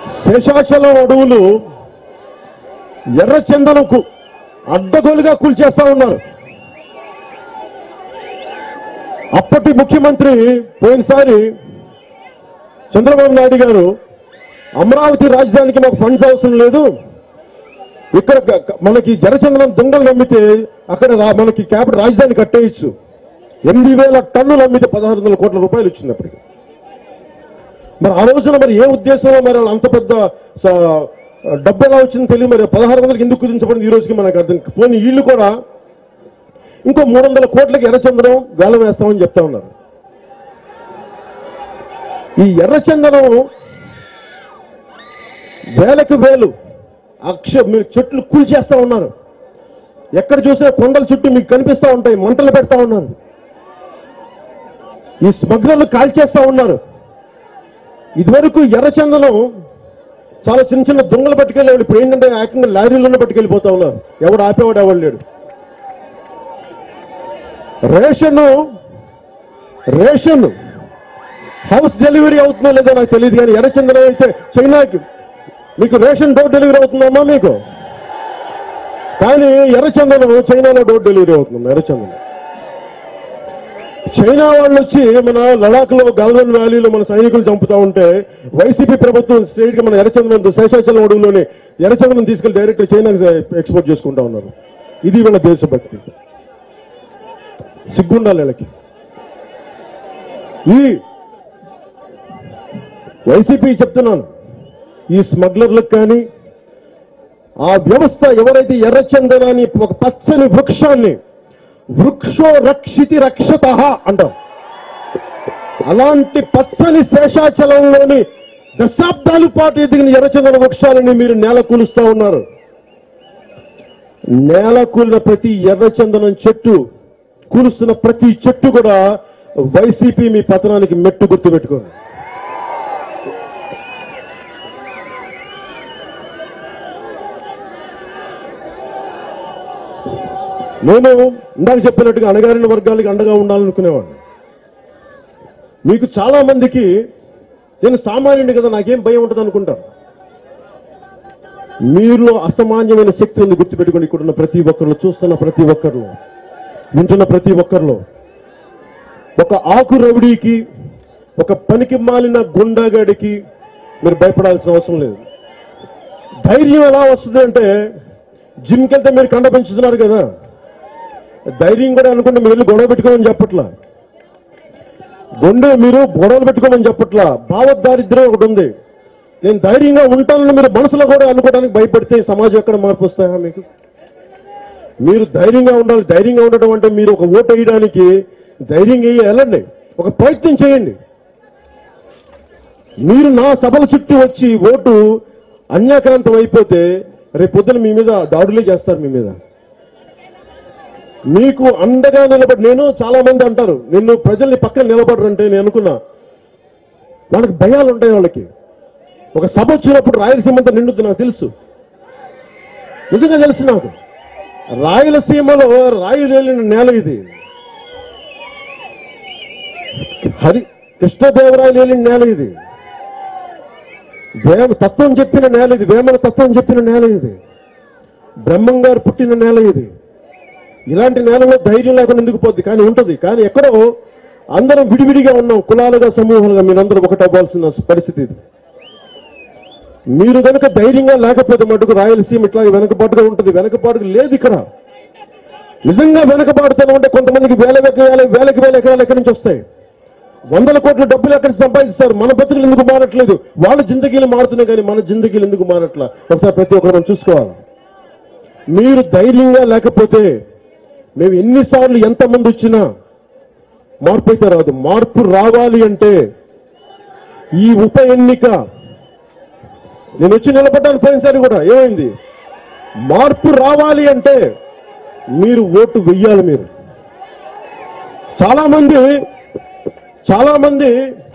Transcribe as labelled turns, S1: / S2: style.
S1: శేషాచలం అడవులు ఎర్రచందనకు అడ్డగోలుగా కూల్చేస్తా ఉన్నారు అప్పటి ముఖ్యమంత్రి పోయినసారి చంద్రబాబు నాయుడు గారు అమరావతి రాజధానికి మాకు ఫండ్స్ అవసరం లేదు ఇక్కడ గ- గ- మనకి జనచంద్రం దొంగలు నమ్మితే అక్కడ రా- మనకి క్యాపిటల్ రాజధాని కట్టేయచ్చు ఎనిమిది వేల టన్నులు అమ్మితే పదహారు వందల కోట్ల రూపాయలు వచ్చింది అప్పటికి మరి ఆ రోజున మరి ఏ ఉద్దేశంలో మరి వాళ్ళు అంత పెద్ద స- డబ్బు ఎలా వచ్చింది తెలియదు మరి పదహారు వందలకి ఎందుకు కుదించబడింది ఈ రోజుకి మనకు అర్థం పోనీ వీళ్ళు కూడా ఇంకో మూడు వందల కోట్లకి ఎర్రచందనం వేలం వేస్తామని చెప్తా ఉన్నారు ఈ ఎర్రచందనం వేలకు వేలు అక్ష మీరు చెట్లు కూల్చేస్తా ఉన్నారు ఎక్కడ చూసినా కొండల చుట్టూ మీకు కనిపిస్తా ఉంటాయి మంటలు పెడతా ఉన్నారు ఈ స్మగ్లర్లు కాల్చేస్తా ఉన్నారు ఇదివరకు ఎర్రచందనం చాలా చిన్న చిన్న దొంగలు పట్టుకెళ్ళేవాడు ఇప్పుడు ఏంటంటే ఏకంగా లారీలోనే పట్టుకెళ్ళిపోతా ఉన్నారు ఎవడు ఆపేవాడు ఎవడు లేడు రేషన్ రేషన్ హౌస్ డెలివరీ అవుతుందో లేదో నాకు తెలియదు కానీ ఎర్రచందనం అయితే చైనాకి మీకు రేషన్ డోర్ డెలివరీ అవుతుందమ్మా మీకు కానీ ఎర్రచందనం చైనాలో డోర్ డెలివరీ అవుతుంది ఎర్రచందనం చైనా వాళ్ళు వచ్చి మన లడాక్ లో గల్వన్ వ్యాలీలో మన సైనికులు చంపుతా ఉంటే వైసీపీ ప్రభుత్వం స్టేట్ కి మన ఎర్రచందనం శేషాచలం అడవులోని ఎర్రచందనం తీసుకెళ్లి డైరెక్ట్ చైనాకి ఎక్స్పోర్ట్ చేసుకుంటా ఉన్నారు ఇది వీళ్ళ దేశభక్తి సిగ్గుండాలి వీళ్ళకి ఈ వైసీపీ చెప్తున్నాను ఈ స్మగ్లర్లకు కానీ ఆ వ్యవస్థ ఎవరైతే ఎర్రచందనాన్ని ఒక పచ్చని వృక్షాన్ని వృక్షో రక్షితి రక్షత అంటాం అలాంటి పచ్చని శేషాచలంలోని దశాబ్దాల పాటు ఎదిగిన ఎర్రచందన వృక్షాలని మీరు నేల కూలుస్తా ఉన్నారు నేల కూలిన ప్రతి ఎర్రచందనం చెట్టు కూలుస్తున్న ప్రతి చెట్టు కూడా వైసీపీ మీ పతనానికి మెట్టు గుర్తు పెట్టుకోండి నేను ఇందాక చెప్పినట్టుగా అణగారిన వర్గాలకి అండగా ఉండాలనుకునేవాడిని మీకు చాలా మందికి నేను సామాన్యుడి కదా నాకేం భయం ఉంటుంది అనుకుంటారు మీలో అసామాన్యమైన శక్తి ఉంది గుర్తుపెట్టుకోండి ఇక్కడ ఉన్న ప్రతి ఒక్కరిలో చూస్తున్న ప్రతి ఒక్కరిలో వింటున్న ప్రతి ఒక్కరిలో ఒక ఆకు రవిడీకి ఒక పనికి మాలిన గుండాగాడికి మీరు భయపడాల్సిన అవసరం లేదు ధైర్యం ఎలా వస్తుంది అంటే జిమ్కి వెళ్తే మీరు కండ పెంచుతున్నారు కదా ధైర్యం కూడా అనుకుంటే మీరు వెళ్ళి గొడవ పెట్టుకోమని చెప్పట్లా గుండె మీరు గొడవలు పెట్టుకోమని చెప్పట్లా భావదారిద్ర్యం ఒకటి ఉంది నేను ధైర్యంగా ఉంటానని మీరు మనసులో కూడా అనుకోవడానికి భయపడితే సమాజం ఎక్కడ మార్పు వస్తాయా మీకు మీరు ధైర్యంగా ఉండాలి ధైర్యంగా ఉండటం అంటే మీరు ఒక ఓటు వేయడానికి ధైర్యంగా వేయ వెళ్ళండి ఒక ప్రయత్నం చేయండి మీరు నా సభల చుట్టూ వచ్చి ఓటు అన్యాక్రాంతం అయిపోతే రేపు పొద్దున మీ మీద దాడులే చేస్తారు మీ మీద మీకు అండగా నిలబడి నేను చాలా మంది అంటారు నిన్ను ప్రజల్ని పక్కన నిలబడరంటే నేను అనుకున్నా వాళ్ళకి భయాలు ఉంటాయి వాళ్ళకి ఒక సభ వచ్చినప్పుడు రాయలసీమ అంతా నిండుద్ది నాకు తెలుసు నిజంగా తెలుసు నాకు రాయలసీమలో రాయులేలిన నేల ఇది హరి కృష్ణదేవరాయలు ఏలిన నేల ఇది వేమ తత్వం చెప్పిన నేల ఇది వేమన తత్వం చెప్పిన నేల ఇది బ్రహ్మం గారు పుట్టిన నేల ఇది ఇలాంటి నేలలో ధైర్యం లేకుండా ఎందుకు పోద్ది కానీ ఉంటది కానీ ఎక్కడో అందరం విడివిడిగా ఉన్నాం కులాలుగా సమూహాలుగా మీరందరూ ఒకటి అవ్వాల్సిన పరిస్థితి ఇది మీరు కనుక ధైర్యంగా లేకపోతే మటుకు రాయలసీమ ఇట్లా వెనకబాటుగా ఉంటుంది వెనకబాటుగా లేదు ఇక్కడ నిజంగా వెనకబాటుతనం అంటే కొంతమందికి వేల వేల వేలకి వేల ఎకరాలు ఎక్కడి నుంచి వస్తాయి వందల కోట్ల డబ్బులు ఎక్కడ సంపాదిస్తారు మన బతుకులు ఎందుకు మారట్లేదు వాళ్ళ జిందగీలు మారుతున్నాయి కానీ మన జిందగీలు ఎందుకు మారట్లా ఒకసారి ప్రతి ఒక్కరు మనం చూసుకోవాలి మీరు ధైర్యంగా లేకపోతే మేము ఎన్నిసార్లు ఎంతమంది వచ్చినా మార్పు అయితే రాదు మార్పు రావాలి అంటే ఈ ఉప ఎన్నిక నేను వచ్చి నిలబడ్డాను పోయినసారి కూడా ఏమైంది మార్పు రావాలి అంటే మీరు ఓటు వెయ్యాలి మీరు చాలా మంది చాలా మంది